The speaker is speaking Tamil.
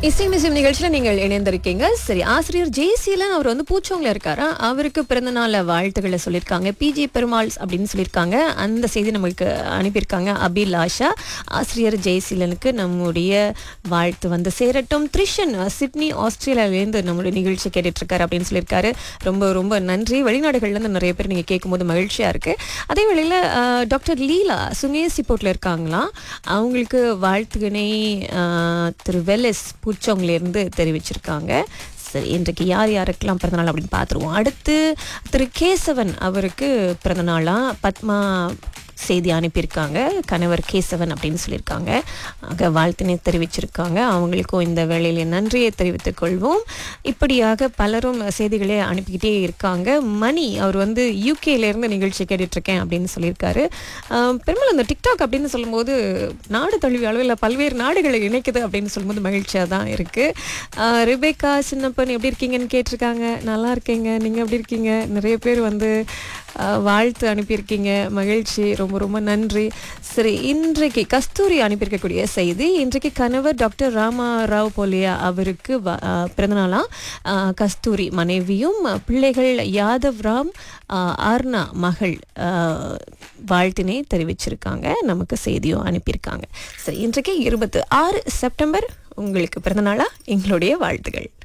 இசை மியூசியம் நிகழ்ச்சியில நீங்கள் இணைந்திருக்கீங்க சரி ஆசிரியர் ஜெய்சீலன் அவர் வந்து பூச்சோங்கல இருக்காரா அவருக்கு பிறந்த நாள் வாழ்த்துக்களை சொல்லியிருக்காங்க பிஜி பெருமாள் அப்படின்னு சொல்லியிருக்காங்க அந்த செய்தி நமக்கு அனுப்பியிருக்காங்க அபிலாஷா ஆசிரியர் ஜெய்சீலனுக்கு நம்முடைய வாழ்த்து வந்து சேரட்டும் த்ரிஷன் சிட்னி ஆஸ்திரேலியாவிலேருந்து நம்மளுடைய நிகழ்ச்சி கேட்டுட்டு இருக்காரு அப்படின்னு சொல்லியிருக்காரு ரொம்ப ரொம்ப நன்றி வெளிநாடுகள்ல இருந்து நிறைய பேர் நீங்க கேட்கும்போது மகிழ்ச்சியா இருக்கு அதே வேளையில அஹ், டாக்டர் லீலா சுங்கேசி போர்ட்ல இருக்காங்களாம் அவங்களுக்கு வாழ்த்துக்களை அஹ், திரு வெலஸ் பூச்சோங்கிலேருந்து தெரிவிச்சிருக்காங்க சரி இன்றைக்கு யார் யாருக்கெல்லாம் பிறந்தநாள் அப்படின்னு பார்த்துருவோம் அடுத்து திரு கேசவன் அவருக்கு பிறந்தநாளா பத்மா செய்தி அனுப்பியிருக்காங்க கணவர் கேசவன் அப்படின்னு சொல்லியிருக்காங்க ஆக வாழ்த்தினை தெரிவிச்சிருக்காங்க அவங்களுக்கும் இந்த வேளையில நன்றியை தெரிவித்துக் கொள்வோம் இப்படியாக பலரும் செய்திகளே அனுப்பிக்கிட்டே இருக்காங்க மணி அவர் வந்து யூகேல இருந்து நிகழ்ச்சி கேட்டுட்டு இருக்கேன் அப்படின்னு சொல்லியிருக்காரு ஆஹ் பெரும்பாலும் இந்த டிக்டாக் அப்படின்னு சொல்லும்போது நாடு தழுவிய அளவில் பல்வேறு நாடுகளை இணைக்குது அப்படின்னு சொல்லும்போது மகிழ்ச்சியாக தான் இருக்கு ஆஹ் ரிபேக்கா சின்னப்பன் எப்படி இருக்கீங்கன்னு கேட்டிருக்காங்க நல்லா இருக்கீங்க நீங்க எப்படி இருக்கீங்க நிறைய பேர் வந்து ஆஹ் வாழ்த்து அனுப்பியிருக்கீங்க மகிழ்ச்சி ரொம்ப ரொம்ப நன்றி சரி இன்றைக்கு கஸ்தூரி அனுப்பியிருக்கக்கூடிய செய்தி இன்றைக்கு கணவர் டாக்டர் ராமா ராவ் போலியா அவருக்கு வ- ஆஹ் பிறந்தநாளாம் ஆஹ் கஸ்தூரி மனைவியும் பிள்ளைகள் யாதவ் ராம் ஆஹ் அர்ணா மகள் ஆஹ் வாழ்த்தினை தெரிவிச்சிருக்காங்க நமக்கு செய்தியும் அனுப்பியிருக்காங்க சரி இன்றைக்கு இருபத்தி ஆறு செப்டம்பர் உங்களுக்கு பிறந்தநாளா எங்களுடைய வாழ்த்துகள்